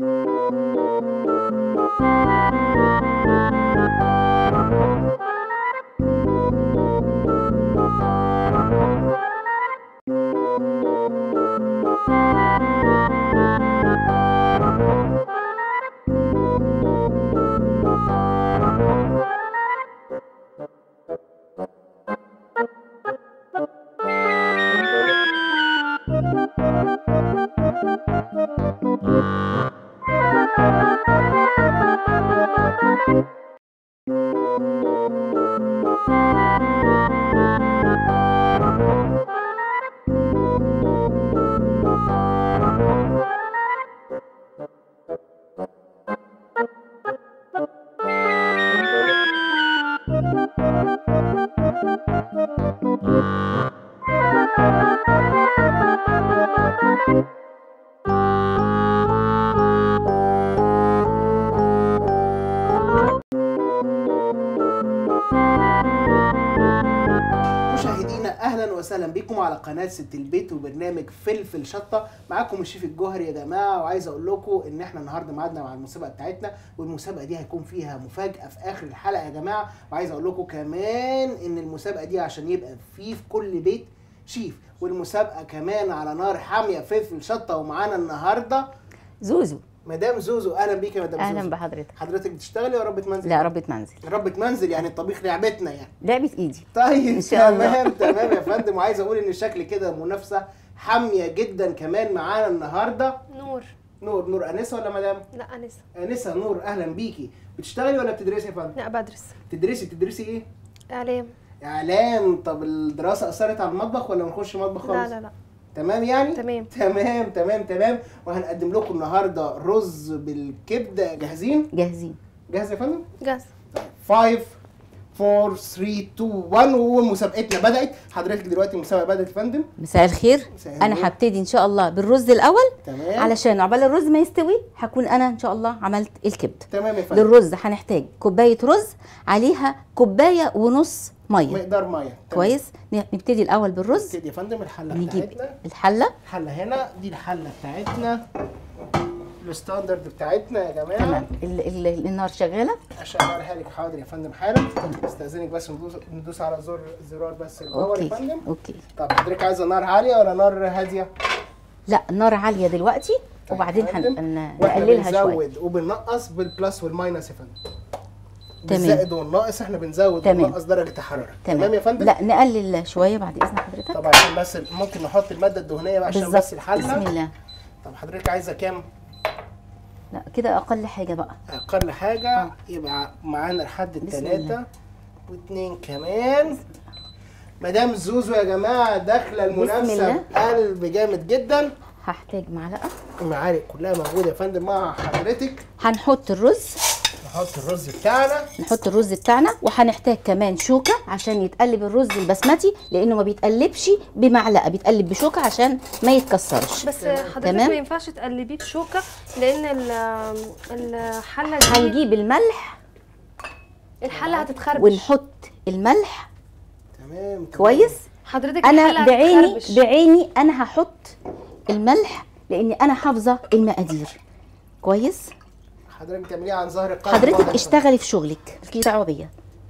مشاهدينا اهلا وسهلا بكم على قناه ست البيت وبرنامج فلفل شطه معاكم الشيف الجوهري يا جماعه وعايز اقول لكم ان احنا النهارده ميعادنا مع المسابقه بتاعتنا والمسابقه دي هيكون فيها مفاجاه في اخر الحلقه يا جماعه وعايز اقول لكم كمان ان المسابقه دي عشان يبقى في في كل بيت شيف والمسابقه كمان على نار حاميه فلفل شطه ومعانا النهارده زوزو مدام زوزو اهلا بيك يا مدام اهلا زوزو بحضرتك حضرتك بتشتغلي ولا ربة منزل؟ لا ربة منزل ربة منزل يعني الطبيخ لعبتنا يعني لعبة ايدي طيب إن شاء الله. تمام تمام يا فندم وعايز اقول ان الشكل كده منافسه حاميه جدا كمان معانا النهارده نور نور نور انسه ولا مدام لا انسه انسه نور اهلا بيكي بتشتغلي ولا بتدرسي يا فندم لا بدرس تدرسي تدرسي ايه اعلام اعلام طب الدراسه اثرت على المطبخ ولا نخش مطبخ لا خالص لا لا تمام يعني تمام. تمام تمام تمام وهنقدم لكم النهارده رز بالكبده جاهزين جاهزين جاهز يا فندم جاهز 5 4 3 2 1 ومسابقتنا بدات حضرتك دلوقتي المسابقه بدات يا فندم مساء الخير مساء النور. انا هبتدي ان شاء الله بالرز الاول تمام علشان عقبال الرز ما يستوي هكون انا ان شاء الله عملت الكبده تمام يا فندم للرز هنحتاج كوبايه رز عليها كوبايه ونص ميه مقدار ميه تمام. كويس ن- نبتدي الاول بالرز نبتدي يا فندم الحله نجيب بتاعتنا الحله الحله هنا دي الحله بتاعتنا الستاندرد بتاعتنا يا جماعه تمام ال- ال- النار شغاله اشغلها لك حاضر يا فندم حالا استاذنك بس ندوس ندوس على زر زرار بس الباور يا اوكي فندم اوكي طب حضرتك عايزه نار عاليه ولا نار هاديه؟ لا النار عاليه دلوقتي طيب وبعدين يا فندم. هن- واحنا نقللها شويه بنزود وبننقص بالبلس والماينس يا فندم تمام. بالزائد والناقص احنا بنزود تمام. وننقص درجه الحراره تمام يا فندم؟ لا نقلل شويه بعد اذن حضرتك طب عشان بس ممكن نحط الماده الدهنيه بقى عشان بس بالظبط الحله بسم الله طب حضرتك عايزه كام؟ لا كده اقل حاجه بقى اقل حاجه يبقى معانا لحد بسم الثلاثه الله. واثنين كمان مدام زوزو يا جماعه داخله المنافسه الله. بقلب جامد جدا هحتاج معلقه المعالق كلها موجوده يا فندم مع حضرتك هنحط الرز نحط الرز بتاعنا نحط الرز بتاعنا وهنحتاج كمان شوكه عشان يتقلب الرز البسمتي لانه ما بيتقلبش بمعلقه بيتقلب بشوكه عشان ما يتكسرش بس حضرتك تمام. ما ينفعش تقلبيه بشوكه لان ال- الحله دي هنجيب الملح الحله هتتخربش ونحط الملح تمام كويس حضرتك انا الحلة بعيني هتتخربش. بعيني انا هحط الملح لاني انا حافظه المقادير كويس حضرتك بتعمليها عن ظهر القلب حضرتك واضح. اشتغلي في شغلك مالكيش دعوه بيا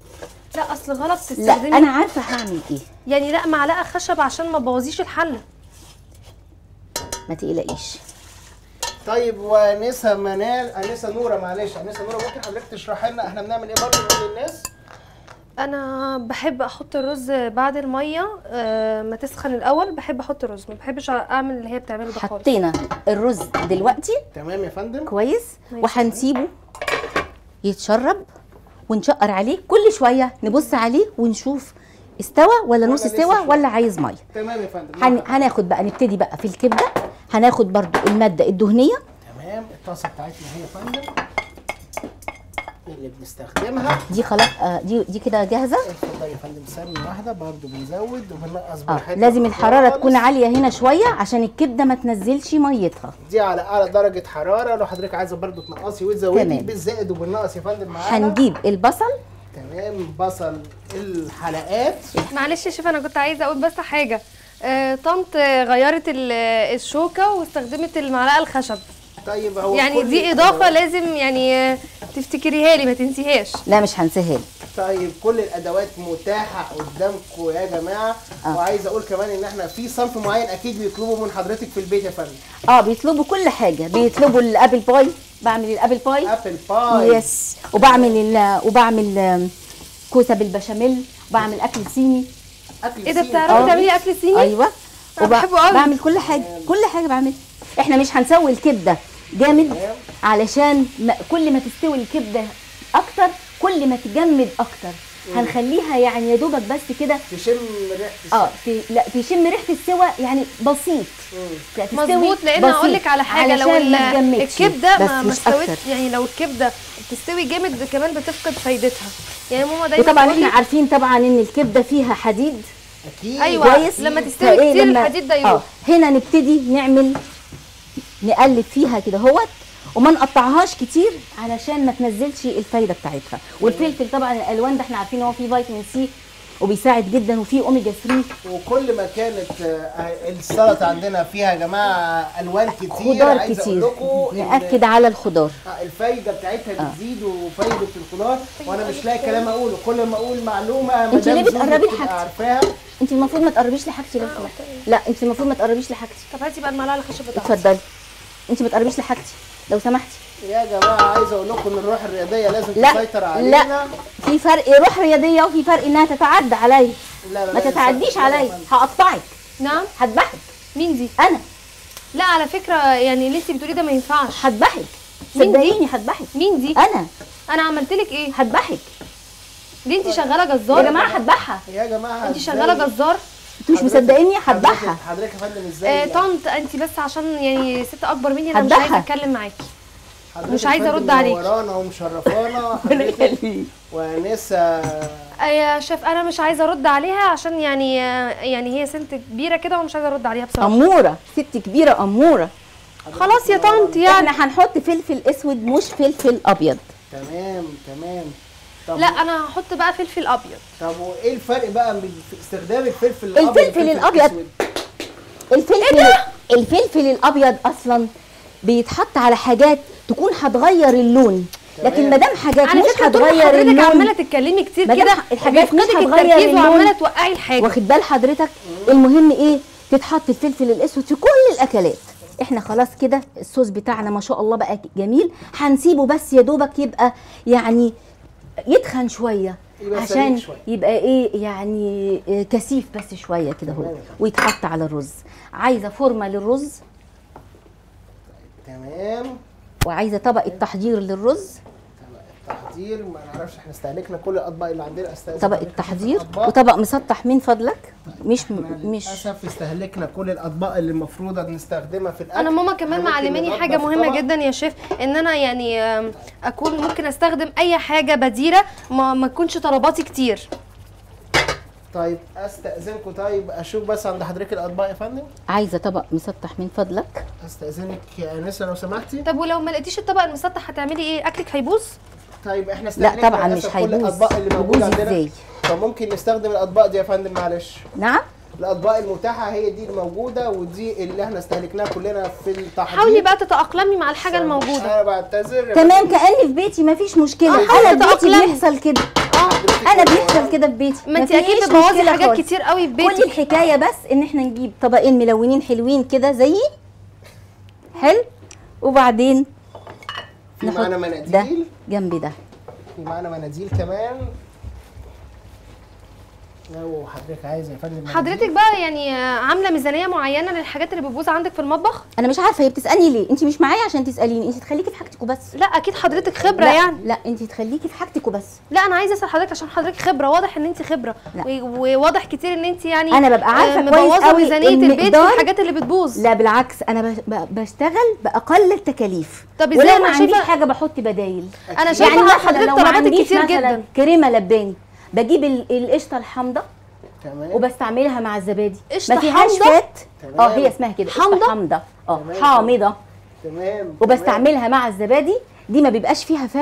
لا اصل غلط لا تستخدمي انا عارفه هعمل ايه يعني لا معلقه خشب عشان ما تبوظيش الحله ما تقلقيش طيب وانسه منال انسه نوره معلش انسه نوره ممكن حضرتك تشرحي لنا احنا بنعمل ايه برضه نقول للناس انا بحب احط الرز بعد الميه آه، ما تسخن الاول بحب احط الرز ما بحبش اعمل اللي هي بتعمله ده خالص حطينا الرز دلوقتي تمام يا فندم كويس ماشي. وهنسيبه يتشرب ونشقر عليه كل شويه نبص عليه ونشوف استوى ولا ولا نص لسه سوا شوية. ولا عايز ميه تمام يا فندم هن... هناخد بقى نبتدي بقى في الكبده هناخد برضو الماده الدهنيه تمام الطاسه بتاعتنا هي يا فندم اللي بنستخدمها دي خلاص آه دي دي كده جاهزه اتفضلي يا فندم ثانيه واحده برضه بنزود وبننقص اه براحتنا لازم الحراره خالص. تكون عاليه هنا شويه عشان الكبده ما تنزلش ميتها دي على اعلى درجه حراره لو حضرتك عايزه برضه تنقصي وتزودي تمام. بالزائد وبالنقص يا فندم معانا هنجيب البصل تمام بصل الحلقات معلش يا شيف انا كنت عايزه اقول بس حاجه آه، طنط غيرت ال- الشوكه واستخدمت المعلقه الخشب طيب هو يعني كل دي اضافه لازم يعني آه، تفتكريها لي ما تنسيهاش لا مش هنساها لك. طيب كل الادوات متاحه قدامكم يا جماعه آه. وعايز اقول كمان ان احنا في صنف معين اكيد بيطلبوا من حضرتك في البيت يا فندم اه بيطلبوا كل حاجه بيطلبوا الابل باي بعمل الابل باي ابل باي يس وبعمل ال... وبعمل آم، كوسه بالبشاميل وبعمل اكل صيني اكل ايه ده صيني. بتعرفي آه. تعملي اكل صيني ايوه أنا بحبه قوي. بعمل كل حاجه كل حاجه بعملها احنا مش هنسوي الكبده جامد علشان ما كل ما تستوي الكبده اكتر كل ما تجمد اكتر هنخليها يعني يا دوبك بس كده تشم ريحه اه في لا تشم ريحه السوا يعني بسيط لا، تستوي مظبوط لان بسيط هقول لك على حاجه لو علشان ما ال- تجمدش. الكبده بس ما ما مش استوت أكتر. يعني لو الكبده بتستوي جامد كمان بتفقد فايدتها يعني ماما دايما وطبعا تقول احنا لي عارفين طبعا ان الكبده فيها حديد اكيد أيوة. كويس لما تستوي فإيه كتير لما- الحديد ده يروح. اه هنا نبتدي نعمل نقلب فيها كده اهوت وما نقطعهاش كتير علشان ما تنزلش الفايده بتاعتها والفلفل طبعا الالوان ده احنا عارفين ان هو فيه فيتامين سي وبيساعد جدا وفيه اوميجا 3 وكل ما كانت آه، السلطه عندنا فيها يا جماعه الوان كتير خضار عايز كتير اقول لكم إن ناكد على الخضار آه، الفايده بتاعتها بتزيد وفايده الخضار وانا مش لاقي كلام اقوله كل ما اقول معلومه انت ليه مدام زوزو بتقربي بتبقى لحاجتي؟ عارفاها انت المفروض ما تقربيش لحاجتي لو سمحتي لا انت المفروض ما تقربيش لحاجتي طب هاتي بقى المعلقه الخشب بتاعتي اتفضلي انت ما تقربيش لحاجتي لو سمحتي يا جماعه عايز اقول لكم ان الروح الرياضيه لازم لا تسيطر علينا لا في فرق روح رياضيه وفي فرق انها تتعدى عليا لا لا ما لا، تتعديش لا، لا، عليا لا. هقطعك نعم هذبحك مين دي انا لا على فكره يعني اللي انت بتقوليه ده ما ينفعش هذبحك مين دي؟ صدقيني هذبحك مين دي انا انا عملت لك ايه هذبحك دي انت شغاله يا جزار جماعه هذبحها يا جماعه انت إزاي؟ شغاله جزار انتوا مش حضرتك- مصدقيني حضرتك- هذبحها حضرتك يا فندم ازاي آه طنط انت بس عشان يعني ست اكبر مني انا مش هتضحك. عايزه اتكلم معاكي حضرتك مش يا عايزة فندم أرد عليك. منورانا ومشرفانا حضرتك وانسه آه يا شيف انا مش عايزه ارد عليها عشان يعني آه، يعني هي سنت كبيره كده ومش عايزه ارد عليها بصراحه اموره ست كبيره اموره خلاص يا طنط يعني احنا هنحط فلفل اسود مش فلفل ابيض تمام تمام طب لا انا هحط بقى فلفل ابيض طب وايه الفرق بقى بين استخدام الفلفل الابيض الفلفل والفلفل الأبيض الأسود؟ الفلفل الفلفل الابيض اصلا بيتحط على حاجات تكون هتغير اللون لكن تمام. ما دام حاجات على مش فكره طول ما هتغير حضرتك اللون عماله تتكلمي كتير ما دام كده الحاجات مش بيفقدك هتغير التركيز اللون. وعماله توقعي الحاجه واخد بال حضرتك المهم ايه تتحط الفلفل الاسود في كل الاكلات احنا خلاص كده الصوص بتاعنا ما شاء الله بقى جميل هنسيبه بس يا دوبك يبقى يعني يتخن شويه يبقى عشان سميك شوية. يبقى ايه يعني إيه كثيف بس شويه كده هو تمام. ويتحط على الرز عايزه فورمه للرز تمام وعايزه طبق التحضير للرز التحضير ما نعرفش احنا استهلكنا كل الاطباق اللي عندنا استاذ طبق حضرتك التحضير الأطباق. وطبق مسطح من فضلك مش احنا مش للاسف استهلكنا كل الاطباق اللي المفروض نستخدمها في الاكل انا ماما كمان إحنا ممكن معلماني ننضف حاجه مهمه طبق. جدا يا شيف ان انا يعني آم، اكون ممكن استخدم اي حاجه بديله ما ما تكونش طلباتي كتير طيب استاذنكم طيب اشوف بس عند حضرتك الاطباق يا فندم عايزه طبق مسطح من فضلك استاذنك يا انسه لو سمحتي طب ولو ما لقيتيش الطبق المسطح هتعملي ايه اكلك هيبوظ طيب احنا لا استهلكنا طبعا مش للأسف كل هيبوظ الاطباق اللي موجوده يبوظ عندنا ازاي فممكن نستخدم الاطباق دي يا فندم معلش نعم الاطباق المتاحه هي دي الموجوده ودي اللي احنا استهلكناها كلنا في التحضير حاولي بقى تتاقلمي مع الحاجه الموجوده انا بعتذر يا تمام كاني في بيتي مفيش مشكله آه، انا في بيتي تتأقلمي. بيحصل كده حضرتك انا برضه بيحصل كده في بيتي ما انت مفيش اكيد بتبوظي مشكلة حاجات خالص. كتير قوي في كل بيتك الحكايه بس ان احنا نجيب طبقين ملونين حلوين كده زيي حلو وبعدين في معانا ده مناديل جنب ده في معانا مناديل كمان لو حضرتك عايز يا فندم مناديل. حضرتك بقى يعني آه، عامله ميزانيه معينه للحاجات اللي بتبوظ عندك في المطبخ انا مش عارفه هي بتسالني ليه انت مش معايا عشان تساليني انت تخليكي في حاجتك وبس لا اكيد حضرتك خبره لا يعني لا انت تخليكي في حاجتك وبس لا انا عايزه اسال حضرتك عشان حضرتك خبره واضح ان انت خبره لا. و- وواضح كتير ان انت يعني أنا ببقى عارفة آه، كويس مبوظه قوي ميزانيه البيت في المقدار. الحاجات اللي بتبوظ لا بالعكس انا ب- ب- بشتغل باقل التكاليف طب إزاي ولو أنا ما عنديش شايفة- حاجه بحط بدايل انا شايفه يعني يعني مثلا حضرتك لو ما طلباتك عنديش كتير مثلا جدا كريمه لباني بجيب ال- القشطه الحامضه تمام وبستعملها مع الزبادي قشطة ما فيهاش حامضة؟ فات تمام. اه هي اسمها كده قشطة حامضة؟ حامضه اه تمام. حامضه تمام وبستعملها مع الزبادي دي ما بيبقاش فيها فات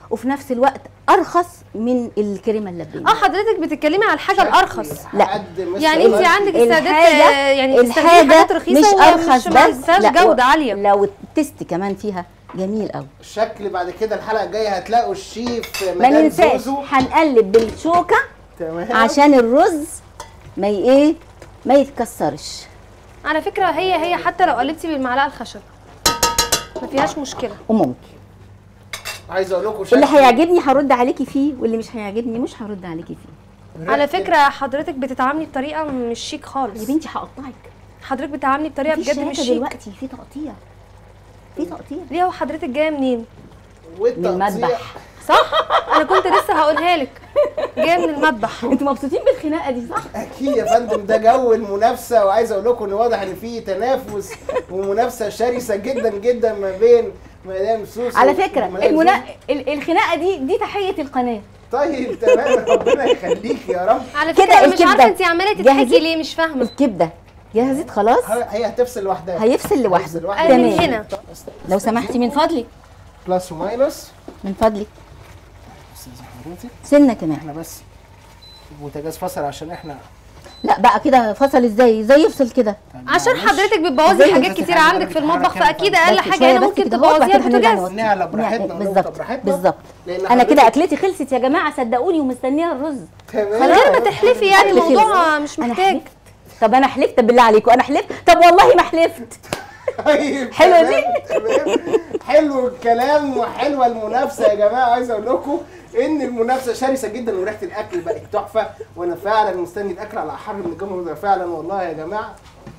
وفي نفس الوقت ارخص من الكريمه اللباني اه حضرتك بتتكلمي على الحاجه الارخص لا. حد مثل يعني انت دلوقتي. عندك استعداد الحاجة- آه، يعني تستخدمي الحاجه حاجات رخيصه مش ارخص ومش ما بس فيهاش لا، جوده عاليه لو التست كمان فيها جميل قوي الشكل بعد كده الحلقه الجايه هتلاقوا الشيف ما مدام ننساش زوزو هنقلب بالشوكه تمام عشان الرز ما ي- ايه ما يتكسرش على فكره هي هي حتى لو قلبتي بالمعلقه الخشب ما فيهاش مشكله وممكن عايز اقول لكم شكل اللي هيعجبني هرد عليكي فيه واللي مش هيعجبني مش هرد عليكي فيه على ريحة- فكره حضرتك بتتعاملي بطريقه مش شيك يا خالص بنتي هقطعك حضرتك بتتعاملي بطريقه في بجد مش شياكة شيك دلوقتي في تقطيع في تقطيع ليه هو حضرتك جايه منين من والتقطيع. المذبح صح انا كنت لسه هقولها لك جايه من المذبح انتوا مبسوطين بالخناقه دي صح اكيد يا فندم ده جو المنافسه وعايز اقول لكم ان واضح ان في تنافس ومنافسه شرسه جدا جدا ما بين مدام سوسو على فكره ومدام المنا... زوزو. ال- الخناقه دي دي تحيه القناه طيب تمام ربنا يخليك يا رب على كده فكره انا مش الكبدة. عارفه انت عماله تضحكي جاهزة؟ ليه مش فاهمه الكبده جهزت خلاص هي هتفصل لوحدها هيفصل هتفصل لوحده لوحدها. أنا من تمام. هنا. لو سمحتي من فضلك بلس وماينس من فضلك استاذ حضرتك سنه كمان احنا بس البوتاجاز فصل عشان احنا لا بقى كده فصل ازاي ازاي يفصل كده عشان معلش. حضرتك بتبوظي زي حاجات بس كتير حاجة عندك في بتتحرك المطبخ هنا فاكيد خالص. اقل بس حاجه شوية هنا بس ممكن كده اهو، بعد تبوظيها كده هنرجع البوتاجاز نوطي. نعلى براحتنا يعني ونوطى بالظبط براحتنا. بالظبط لأن انا كده حضرتك- اكلتي خلصت يا جماعه صدقوني ومستنيه الرز تمام من غير ما تحلفي يعني أكل الموضوع خلص. مش أنا محتاج حلفت. طب انا حلفت طب بالله عليكم انا حلفت طب والله ما حلفت طيب حلوة تمام، تمام. حلو الكلام وحلوه المنافسه يا جماعه عايز اقول لكم ان المنافسه شرسه جدا وريحه الاكل بقت تحفه وانا فعلا مستني الاكل على احر من الجمر ده فعلا والله يا جماعه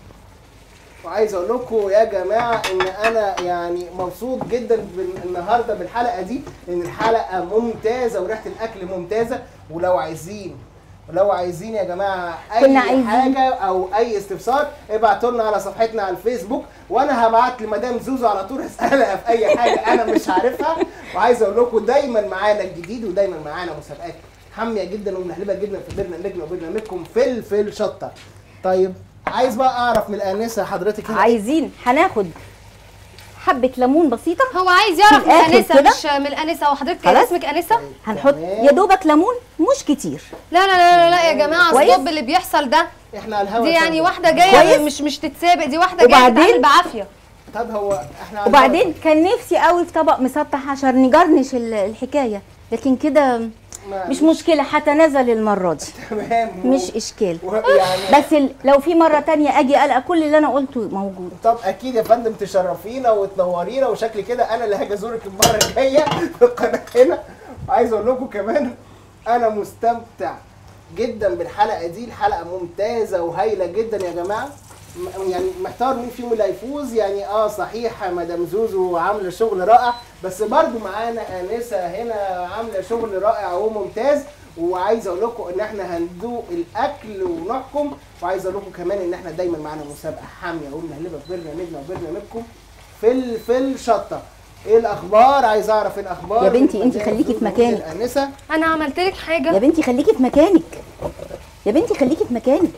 وعايز اقول لكم يا جماعه ان انا يعني مبسوط جدا بال- النهارده بالحلقه دي لان الحلقه ممتازه وريحه الاكل ممتازه ولو عايزين ولو عايزين يا جماعه اي كنا عايزين. حاجه او اي استفسار ابعتوا لنا على صفحتنا على الفيسبوك وانا هبعت لمدام زوزو على طول اسالها في اي حاجه انا مش عارفها وعايز اقول لكم دايما معانا الجديد ودايما معانا مسابقات حاميه جدا وملهلبه جدا في برنامجنا وبرنامجكم فلفل شطه طيب عايز بقى اعرف من الانسه حضرتك هنا عايزين هناخد حبه ليمون بسيطه هو عايز يعرف من الآخر انسه كده؟ مش من الانسه وحضرتك خلاص. اسمك انسه هنحط تمام. يا دوبك ليمون مش كتير لا لا لا لا, لا يا جماعه كويس. الصب اللي بيحصل ده احنا على الهوا دي يا يعني فندم. واحده جايه كويس. مش مش تتسابق دي واحده جايه وبعدين؟ تتعامل بعافيه طب هو احنا على وبعدين كان نفسي قوي في طبق مسطح عشان نجرنش ال- الحكايه لكن كده الهوا. مش مشكله هتنازل المره دي تمام مش اشكال يعني بس ال- لو في مره تانية اجي القى كل اللي انا قلته موجود طب اكيد يا فندم تشرفينا وتنورينا وشكل كده انا اللي هاجي ازورك المره الجايه في القناه هنا وعايز اقول لكم كمان انا مستمتع جدا بالحلقه دي الحلقه ممتازه وهايله جدا يا جماعه م- يعني محتار مين فيهم اللي هيفوز يعني اه صحيح مدام زوزو عامله شغل رائع بس برضو معانا انسه هنا عامله شغل رائع وممتاز وعايز اقول لكم ان احنا هندوق الاكل ونحكم وعايز اقول لكم كمان ان احنا دايما معانا مسابقه حاميه ومهلبه في برنامجنا وبرنامجكم فلفل شطه ايه الاخبار عايز اعرف ايه الاخبار يا بنتي انت مدام خليكي في زوزو مكانك. الانسه انا عملت لك حاجه يا بنتي خليكي في مكانك يا بنتي خليكي في مكانك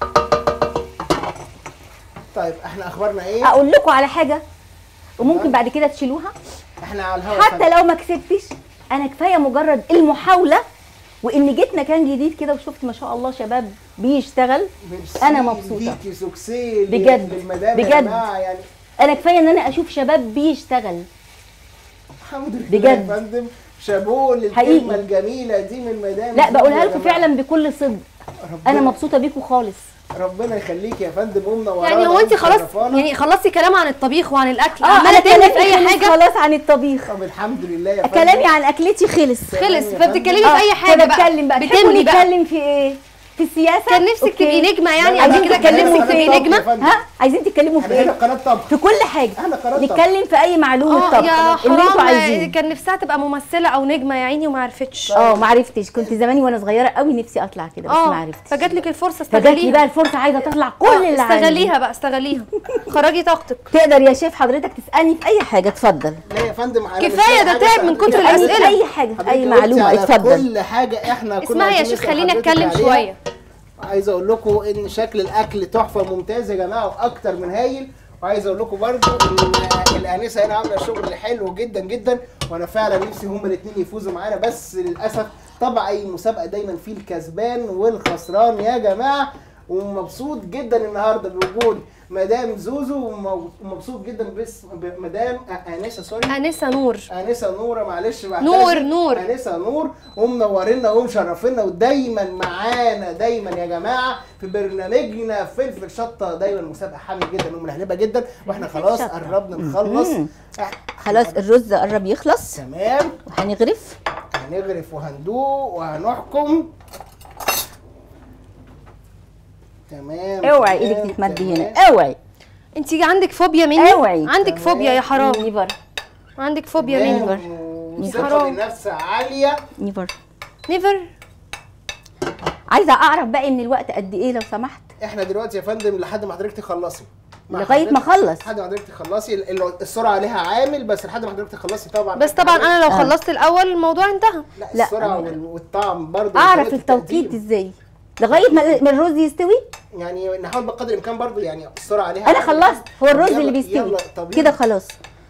طيب احنا اخبارنا ايه اقول لكم على حاجه وممكن بعد كده تشيلوها احنا على الهوا حتى لو ما كسبتش انا كفايه مجرد المحاوله وان جيت مكان جديد كده وشفت ما شاء الله شباب بيشتغل ميرسي أنا مبسوطة. ليكي سوكسي بجد. للمدام يا بجد. جماعه يعني انا كفايه ان انا اشوف شباب بيشتغل الحمد لله بجد. يا فندم شابوه للكلمه حقيقي. الجميله دي من مدام لا زوزو بقولها يا لكم جماعة. فعلا بكل صدق ربنا- انا مبسوطه بيكم خالص ربنا يخليك يا فندم ومنورانا يعني هو انت خلاص ومشرفانا. يعني خلصتي كلام عن الطبيخ وعن الاكل اه عماله انا تاني في كلامي اي خلص حاجه خلاص عن الطبيخ طب الحمد لله يا فندم كلامي عن اكلتي خلص خلص يا فبتتكلمي آه، في اي حاجه بقى بتكلم بقى بتملي بتملي بقى نتكلم في ايه في السياسه كان نفسك أوكي. تبقي نجمه يعني لا، قبل عايزين كده كان تتكلموا نفسك في تبقي ايه نجمه فندم. ها عايزين تتكلموا في احنا هنا ايه قناه طبخ في كل حاجه احنا قناه طبخ نتكلم في اي معلومه اه طبخ يا اللي انتوا حرام عايزينه كان نفسها تبقى ممثله او نجمه يا عيني وما عرفتش اه ما عرفتش كنت زماني وانا صغيره قوي نفسي اطلع كده بس ما اه عرفتش فجات لك الفرصه فجات لي استغليها بقى الفرصه عايزه تطلع كل آه، اللي عندي استغليها بقى استغليها خرجي طاقتك تقدر يا شيف حضرتك تسالني في اي حاجه تفضل لا يا فندم أنا مش كفاية لاقي ده حاجة تعب من أسأل كتر فيها. الأسئلة. اي حاجه حضرتك اي قلتي معلومه على اتفضل كل حاجه احنا كنا اسمعي يا عايزين شيخ نسأل خليني حضرتك اتكلم عليها. شويه عايز اقول لكم ان شكل الاكل تحفه ممتاز يا جماعه واكتر من هايل وعايز اقول لكم برضو ان الانسه هنا عامله شغل حلو جدا جدا وانا فعلا نفسي هما الاثنين يفوزوا معانا بس للاسف طبعا اي مسابقه دايما في الكسبان والخسران يا جماعه ومبسوط جدا النهارده بوجود مدام زوزو ومو- ومبسوط جدا بس بمدام أ- انسه سوري انسه نور انسه نوره معلش بعتذر. نور، نور. انسه نور ومنورينا ومشرفينا ودايما معانا دايما يا جماعه في برنامجنا فلفل شطه دايما مسابقه حامل جدا وملهلبه جدا واحنا خلاص شطة. قربنا نخلص مم. إح- خلاص الرز قرب يخلص تمام وهنغرف هنغرف وهندوق وهنحكم تمام اوعي تمام، ايدك تتمد تمام. هنا اوعي انت عندك فوبيا مني اوعي عندك تمام. فوبيا يا حرام نيفر عندك فوبيا تمام. مني نيفر. وثقة حرام. بالنفس عالية نيفر نيفر عايزه اعرف باقي من الوقت قد ايه لو سمحت احنا دلوقتي يا فندم لحد ما حضرتك تخلصي مع لغايه ما حضرتك- اخلص لحد ما حضرتك تخلصي ال- ال- السرعة ليها عامل بس لحد ما حضرتك تخلصي طبعا بس طبعا انا لو آه. خلصت الاول الموضوع انتهى لا, لا، السرعة أنا- وال- والطعم برضه اعرف وطريقة التوقيت التقديم. ازاي لغايه ما ما الرز يستوي يعني نحاول بقدر الامكان برضه يعني السرعة ليها انا عامل. خلصت هو الرز يلا- اللي بيستوي يلا، طب كده يلا. خلاص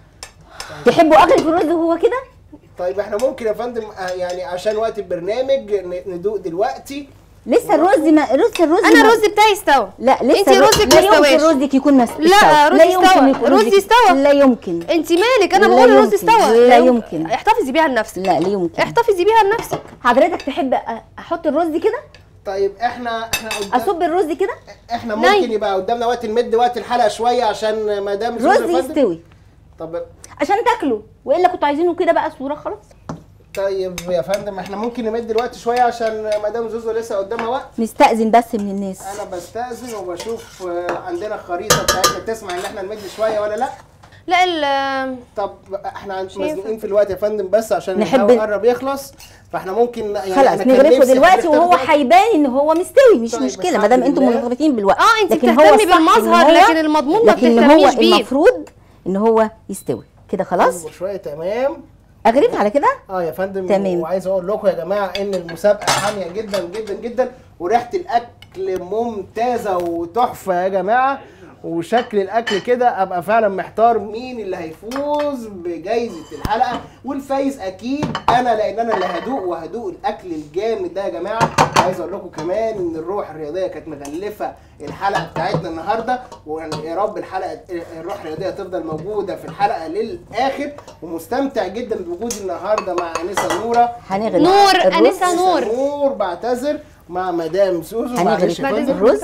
تحبوا اغرف الرز وهو كده طيب احنا ممكن يا فندم آه، يعني عشان وقت البرنامج ن- ندوق دلوقتي لسه الرز ما لسه الرز انا ما- الرز بتاعي استوى لا لسه انتي الرز- رزك لا ما يمكن استواش. رزك يكون مس... لا، استوى. رزي لا يمكن استوى. يكون رزي رزك- استوى. لا يمكن انت مالك انا لا بقول الرز يمكن. استوى لا لو- يمكن. احتفظي بيها لنفسك لا لا يمكن احتفظي بيها لنفسك حضرتك تحب أ- احط الرز كده طيب احنا احنا قدام اصب الرز كده احنا ناي. ممكن يبقى قدامنا وقت نمد وقت الحلقة شوية عشان مدام زوزو الرز يا فندم. يستوي طب عشان تاكلوا والا كنتوا عايزينه كده بقى صوره خلاص طيب يا فندم احنا ممكن نمد الوقت شويه عشان مدام زوزو لسه قدامها وقت نستأذن بس من الناس انا بستأذن وبشوف آه، عندنا خريطه بتاعتنا تسمع ان احنا نمد شويه ولا لا لا ال طب احنا عن- شايفة. مزنوقين في الوقت يا فندم بس عشان نحب- الهوا قرب يخلص فاحنا ممكن يعني خلاص أنا كان نغرفه نفسي دلوقتي حضرتك وهو تاخدي وقت. هيبان ان هو مستوي مش طيب، مشكله الحمد ما دام انتم لله. مرتبطين بالوقت اه انت لكن هو بتهتمي الصح إن بالمظهر هو- لكن المضمون ما لكن هو بتهتميش بيه المفروض ان هو يستوي كده خلاص اصبر شويه تمام اغرف على كده اه يا فندم تمام. وعايز اقول لكم يا جماعه ان المسابقه حاميه جدا جدا جدا وريحه الاكل ممتازه وتحفه يا جماعه وشكل الاكل كده ابقى فعلا محتار مين اللي هيفوز بجائزه الحلقه والفايز اكيد انا لان انا اللي هدوق وهدوق الاكل الجامد ده يا جماعه عايز اقول لكم كمان ان الروح الرياضيه كانت مغلفه الحلقه بتاعتنا النهارده ويا رب الحلقه الروح الرياضيه تفضل موجوده في الحلقه للاخر ومستمتع جدا بوجودي النهارده مع انسه نوره هنغرف نور، الرز. أنسة نور. نور بعتذر مع مدام سوزو معلش هنغرف يا بعد فندم. إذنك. الرز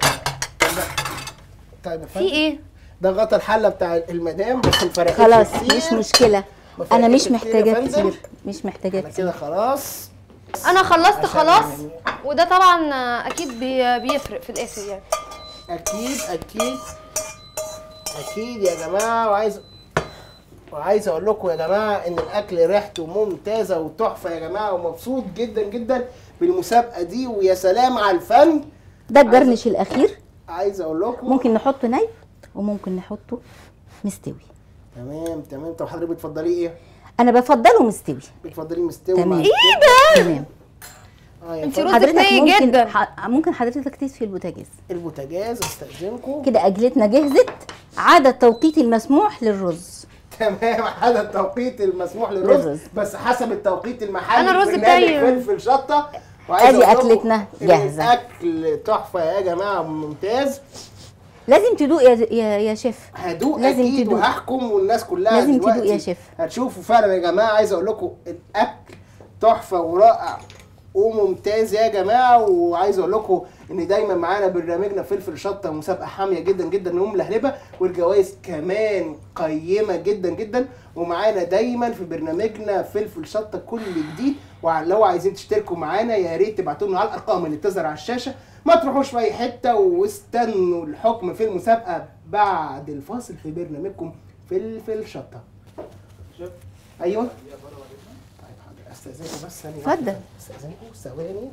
طيب يا في فندم ايه ده غطا الحله بتاع المدام بس الفرق خلاص مش مشكله ما انا مش فرقتش كتير يا محتاجه فندم. كتير مش محتاجه انا كتير كده خلاص انا خلصت عشان خلاص يعني- وده طبعا آه، اكيد بي- بيفرق في الاخر يعني اكيد اكيد اكيد يا جماعه وعايز وعايز اقول لكم يا جماعه ان الاكل ريحته ممتازه وتحفه يا جماعه ومبسوط جدا جدا بالمسابقه دي ويا سلام على الفن ده الجرنش الاخير عايز اقول لكم ممكن نحطه ني وممكن نحطه مستوي تمام تمام طب حضرتك بتفضليه ايه؟ انا بفضله مستوي بتفضليه مستوي تمام. مع ايه الكبدة؟ تمام اه يا انت فندم. رز حضرتك ني ممكن جدا. ح- ممكن حضرتك تطفي البوتاجاز البوتاجاز استاذنكم كده اجلتنا جهزت عدد التوقيت المسموح للرز تمام هذا التوقيت المسموح للرز للرز. بس حسب التوقيت المحلي أنا الرز برنامج بتاعي- فلفل شطه وعايز أدي أقول لكم أكلتنا إن جاهزة. الاكل تحفه يا جماعه ممتاز لازم تدوق يا يا, يا شيف هدوق لازم اكيد تدوق. وهحكم والناس كلها لازم تدوق دلوقتي يا شيف. هتشوفوا فعلا يا جماعه عايز اقول لكم الاكل تحفه ورائع وممتاز يا جماعه وعايز اقول لكم ان دايما معانا برنامجنا فلفل شطه مسابقه حاميه جدا جدا وملهلبه والجوائز كمان قيمه جدا جدا ومعانا دايما في برنامجنا فلفل شطه كل جديد ولو عايزين تشتركوا معانا يا ريت تبعتوا لنا على الارقام اللي بتظهر على الشاشه ما تروحوش في اي حته واستنوا الحكم في المسابقه بعد الفاصل في برنامجكم فلفل شطه ايوه طيب حاضر استاذنكم بس ثانيه واحدة. اتفضل. استاذنكم ثواني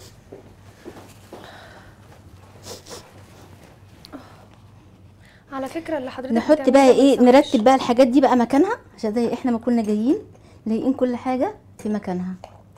على فكره اللي حضرتك نحط بتعمله بقى ده ايه ما يصحش. نرتب بقى الحاجات دي بقى مكانها عشان زي احنا ما كنا جايين لاقيين كل حاجه في مكانها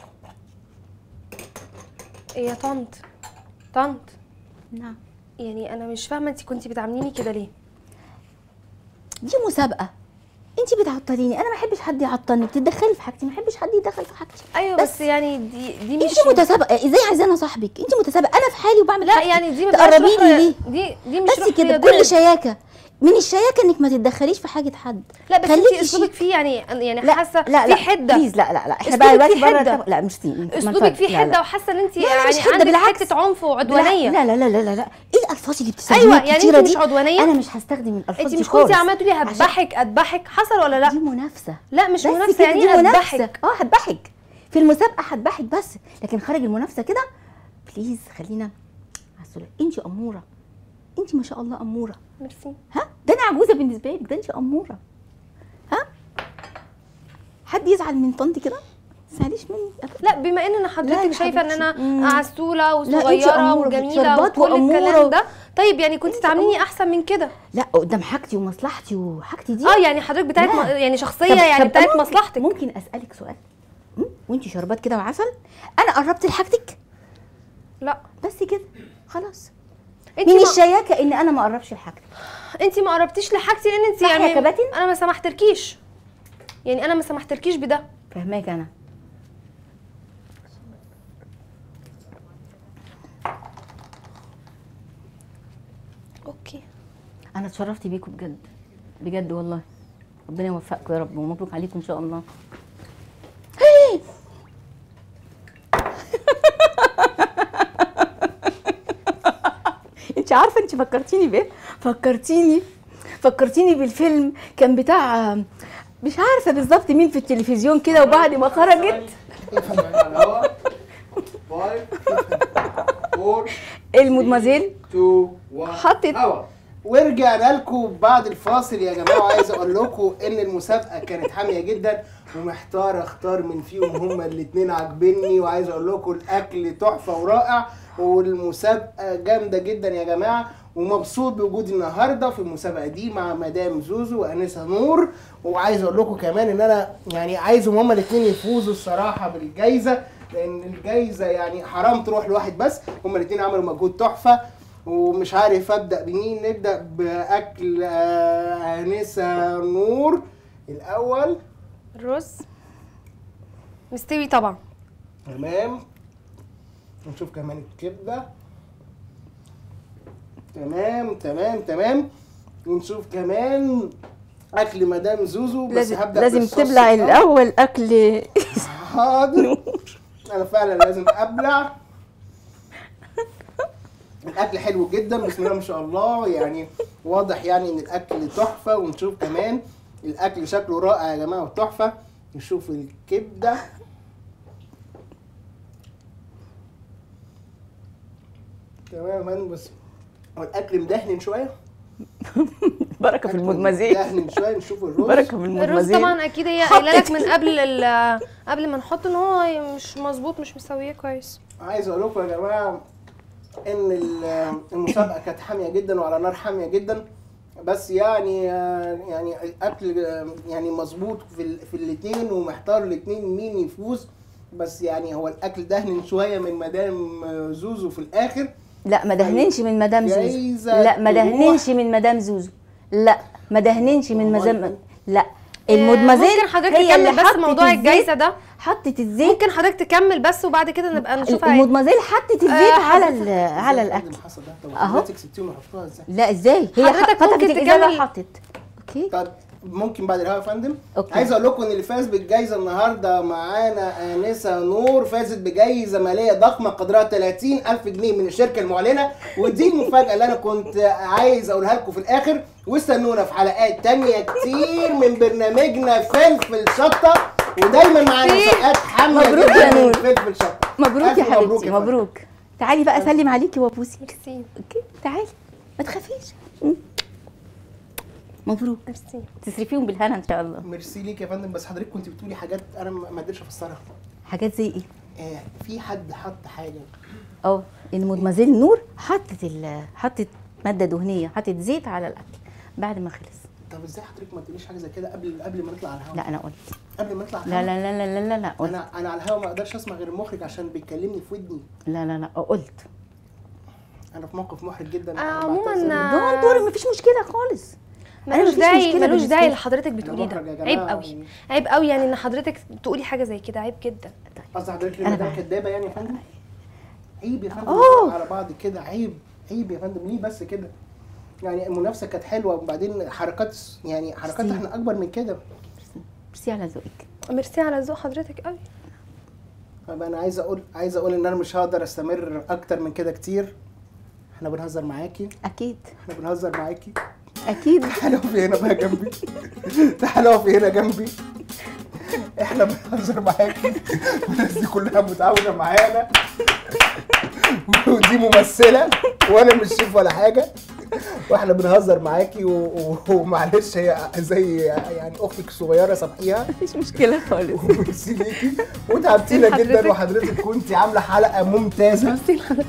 إيه يا طنط طنط نعم يعني انا مش فاهمه انت كنتي بتعامليني كده ليه دي مسابقه انت بتعطليني انا ما بحبش حد يعطلني بتتدخلي في حاجتي ما بحبش حد يتدخل في حاجتي ايوه بس بس, يعني دي دي مش انت متسابقه ازاي عايزاني صاحبك انت متسابقه انا في حالي وبعمل لا حاجتي. يعني دي ما تبقاش تقربي روح لي ريا- ليه دي دي مش بس روح كده رياضية. بكل شياكه من الشياكه انك ما تتدخليش في حاجه حد لا بس خليكي انت اسلوبك شيك. فيه يعني يعني لا حاسه لا لا في حده بليز لا لا لا احنا أسلوبك بقى دلوقتي فيه بره حدة. الطب- لا مش دي اسلوبك فيه حده وحاسه ان انت لا، لا، يعني مش حدة، عندك بالعكس. حته عنف وعدوانيه لا لا لا لا لا لا ايه الالفاظ اللي بتستخدميها ايوه يعني الكتيرة انت دي؟ مش عدوانيه انا مش هستخدم الالفاظ انت دي مش كنتي خالص. عماله تقولي عشان هذبحك اذبحك حصل ولا لا دي منافسه لا مش بس منافسه كده، يعني دي ايه منافسه اذبحك اه هذبحك في المسابقه هذبحك بس لكن خارج المنافسه كده بليز خلينا على السرعه انت اموره انت ما شاء الله اموره ميرسي ها ده انا عجوزه بالنسبه لك ده انت اموره ها حد يزعل من طنط كده ما تزعليش مني أبداً. لا بما ان لا حضرتك يا شايفه ان حبيبتي. انا مم. عسوله أنت وصغيره أمورة وجميله بتشربات وكل وأمورة الكلام و- ده طيب يعني كنت أنت تعامليني احسن من كده لا قدام حاجتي ومصلحتي وحاجتي دي اه يعني حضرتك بتاعت لا. م... يعني شخصيه طب- يعني طب بتاعت ممكن- مصلحتك ممكن اسالك سؤال م? وانت شربات كده وعسل انا قربت لحاجتك لا بس كده خلاص انت من ما... الشياكه ان انا ما اقربش لحاجتك انت ما قربتيش لحاجتي لان انت صح يا يعني كباتن؟ انا ما سمحتلكيش يعني انا ما سمحتلكيش بده فهماك انا اوكي انا اتشرفت بيكم بجد بجد والله ربنا يوفقكم يا رب ومبروك عليكم ان شاء الله انت عارفه انت فكرتيني بايه فكرتيني فكرتيني بالفيلم كان بتاع مش عارفه بالظبط مين في التلفزيون كده وبعد ما خرجت المدمزيل حطت ورجعنا لكم بعد الفاصل يا جماعه وعايز اقول لكم ان المسابقه كانت حاميه جدا ومحتار اختار من فيهم هما الاثنين عاجبني وعايز اقول لكم الاكل تحفه ورائع والمسابقه جامده جدا يا جماعه ومبسوط بوجودي النهارده في المسابقه دي مع مدام زوزو وانسه نور وعايز اقول لكم كمان ان انا يعني عايزهم هما الاثنين يفوزوا الصراحه بالجائزه لان الجائزه يعني حرام تروح لواحد بس هما الاثنين عملوا مجهود تحفه ومش عارف ابدا بمين نبدا باكل آه، انسه نور الاول الرز مستوي طبعا تمام نشوف كمان الكبده تمام تمام تمام ونشوف كمان اكل مدام زوزو بس لازم هبدا لازم بالصوص تبلع الأول. الاول اكل حاضر انا فعلا لازم ابلع الاكل حلو جدا بسم الله ما شاء الله يعني واضح يعني ان الاكل تحفه ونشوف كمان الاكل شكله رائع يا جماعه وتحفه نشوف الكبده تمام يا فندم بس هو الاكل مدهن شويه بركه في أكل المدمزيل مدهن شويه نشوف الرز بركه في الرز المدمزيل طبعا اكيد هي قايله لك من قبل ال- قبل ما نحط ان هو مش مظبوط مش مسويه كويس عايز اقول لكم يا جماعه ان ال- المسابقه كانت حاميه جدا وعلى نار حاميه جدا بس يعني يعني الاكل يعني مظبوط في ال- في الاثنين ومحتار الاثنين مين يفوز بس يعني هو الاكل دهن شويه من مدام زوزو في الاخر لا ما دهننش من مدام زوزو جايزة لا ما تروح. دهننش من مدام زوزو لا ما دهننش من أمال مدام إيه؟ لا المدمزيل ممكن حضرتك هي اللي تكمل بس حطت موضوع الزيت- الجايزه ده حطت الزيت ممكن حضرتك تكمل بس وبعد كده نبقى نشوفها ايه المدمزيل حطت الزيت آه، على حضرتك- ال- على إزاي الاكل اللي حصل ده طب أهو. دلوقتي كسبتيهم وحطوها ازاي لا ازاي هي حضرتك فتحت ممكن الازازه تكمل- وحطت اوكي طب ممكن بعد الهوا يا فندم أوكي. عايز اقول لكم ان اللي فاز بالجائزه النهارده معانا انسه نور فازت بجائزه ماليه ضخمه قدرها 30 الف جنيه من الشركه المعلنه ودي المفاجاه اللي انا كنت عايز اقولها لكم في الاخر واستنونا في حلقات تانية كتير من برنامجنا فلفل شطه ودايما معانا في- مسابقات حاميه مبروك جدا يا من نور. فلفل شطه مبروك يا ألف حبيبتي يا فندم. مبروك تعالي بقى اسلم عليكي وابوسك ميرسي اوكي تعالي ما تخافيش م. مبروك ميرسي تصرفيهم بالهنا ان شاء الله ميرسي ليك يا فندم بس حضرتك كنت بتقولي حاجات انا ما ما قدرتش افسرها حاجات زي ايه آه في حد حط حاجه اه ان مدمزيل نور حطت ال حطت ماده دهنيه حطت زيت على الاكل بعد ما خلص طب ازاي حضرتك ما تقوليش حاجه زي كده قبل قبل ما نطلع على الهواء لا انا قلت قبل ما نطلع على لا الهواء لا لا لا لا لا لا قلت انا انا على الهوا ما اقدرش اسمع غير المخرج عشان بيكلمني في ودني لا لا لا قلت انا في موقف محرج جدا آه، أنا عموماً، بعتذر. آه، دون دور مفيش مشكله خالص أنا ملوش مفيش داعي مشكلة ملوش بالنسبة داعي لي. لحضرتك بتقوليه محرج يا ده جماعة عيب قوي يعني. عيب قوي يعني ان حضرتك تقولي حاجه زي كده عيب جدا قصدي حضرتك أنا المدام بحب. كدابه يعني يا فندم عيب يا فندم أوه. على بعض كده عيب عيب يا فندم ليه بس كده يعني المنافسه كانت حلوه وبعدين حركات يعني حركات ميرسي. احنا اكبر من كده ميرسي على ذوقك ميرسي على ذوق حضرتك قوي طب انا عايز اقول عايز اقول ان انا مش هقدر استمر اكتر من كده كتير احنا بنهزر معاكي اكيد احنا بنهزر معاكي اكيد تعالوا في هنا بقى جنبي تعالوا في هنا جنبي احنا بنهزر معاكي والناس دي كلها متعاونه معانا ودي ممثله وانا مش شيف ولا حاجه واحنا بنهزر معاكي و- و- ومعلش هي زي يعني اختك الصغيره سامحيها مفيش مشكله خالص وميرسي ليكي وتعبتينا جدا حضرتك. وحضرتك كنت عامله حلقه ممتازه ميرسي لحضرتك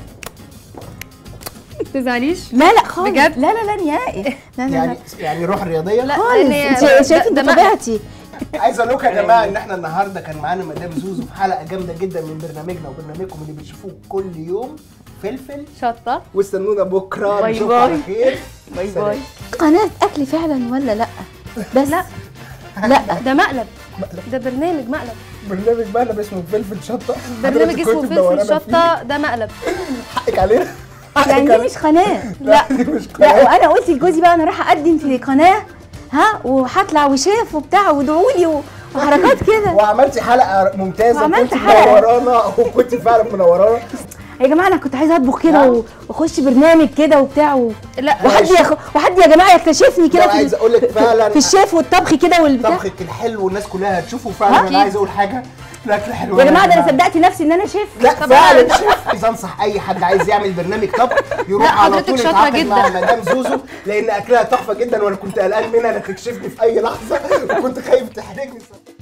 تزعليش لا لا خالص بجد؟ لا لا لا نهائي لا لا يعني لا يعني روح رياضيه لا. خالص لأن هي- انت ده- شايفه ده ده مقلب. طبيعتي عايز اقول لكم يا جماعه ان احنا النهارده كان معانا مدام زوزو في حلقه جامده جدا من برنامجنا وبرنامجكم اللي بتشوفوه كل يوم فلفل شطه واستنونا بكره باي نشوفكم باي. على خير باي سلام. باي قناه اكل فعلا ولا لا بس لا لا ده مقلب ده برنامج مقلب برنامج مقلب اسمه فلفل شطه برنامج حضرتك اسمه كنت مدورانا فلفل فيه. شطه ده مقلب حقك علينا حقك يعني دي علينا. مش قناه لا دي مش لا قناه وانا قلت لجوزي بقى انا رايحه اقدم في قناه ها وهطلع وشاف وبتاع وادعوا لي و- وحركات كده وعملتي حلقه ممتازه وعملت وكنت حلقة. منورانا وكنت فعلا منورانا يا جماعه انا كنت عايزه اطبخ كده نعم. و- واخش برنامج كده وبتاع و... لا وحد يخ... وحد يا جماعه يكتشفني لو كده في, عايز اقول لك فعلا في الشيف والطبخ كده والبتاع طبخك الحلو والناس كلها هتشوفه فعلا أكيد. انا عايز اقول حاجه الاكل حلو يا جماعه ده انا صدقت نفسي ان انا شيف لا طبعاً. فعلا شيف عايز انصح اي حد عايز يعمل برنامج طبخ لا، يروح على حضرتك طول شاطرة يتعاقد جدا. مع مدام زوزو لان اكلها تحفه جدا وانا كنت قلقان منها انها تكشفني في اي لحظه وكنت خايف تحرجني